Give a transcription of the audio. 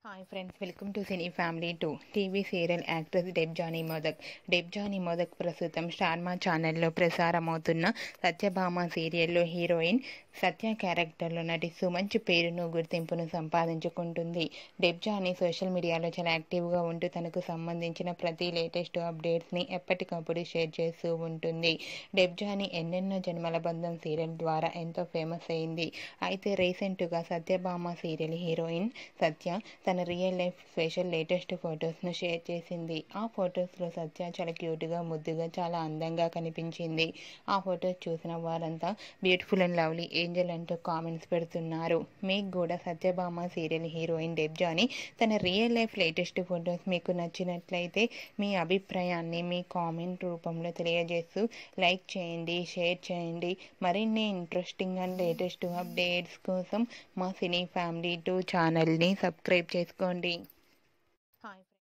hi friends welcome to cine family two TV serial actress Debjani Modak Debjani Modak ప్రస్తుతం Star Maa ఛానల్లో ప్రసారమవుతున్న సత్యభామ సీరియల్లో heroine సత్య క్యారెక్టర్లో నటిస్తూ మంచి పేరును గుర్తింపును సంపాదించుకుంటుంది డెబ్జానీ సోషల్ మీడియాలో చాలా యాక్టివ్గా ఉంటూ తనకు సంబంధించిన ప్రతి లేటెస్ట్ అప్డేట్స్ని ఎప్పటికప్పుడు షేర్ చేస్తూ ఉంటుంది డెబ్జానీ ఎన్నెన్నో జన్మల బంధం సీరియల్ ద్వారా ఎంతో ఫేమస్ అయింది అయితే రీసెంట్గా సత్యభామ సీరియల్ హీరోయిన్ సత్య తన రియల్ లైఫ్ స్పెషల్ లేటెస్ట్ ఫొటోస్ను షేర్ చేసింది ఆ ఫొటోస్లో సత్య చాలా క్యూట్గా ముద్దుగా చాలా అందంగా కనిపించింది ఆ ఫొటోస్ చూసిన వారంతా బ్యూటిఫుల్ అండ్ లవ్లీ ఏంజల్ అంటూ కామెంట్స్ పెడుతున్నారు మీకు కూడా సత్యభామ సీరియల్ హీరోయిన్ డెబ్జాని తన రియల్ లైఫ్ లేటెస్ట్ ఫొటోస్ మీకు నచ్చినట్లయితే మీ అభిప్రాయాన్ని మీ కామెంట్ రూపంలో తెలియజేస్తూ లైక్ చేయండి షేర్ చేయండి మరిన్ని ఇంట్రెస్టింగ్ అండ్ లేటెస్ట్ అప్డేట్స్ కోసం మా సినీ ఫ్యామిలీ టూ ఛానల్ని సబ్స్క్రైబ్ చేసుకోండి హాయ్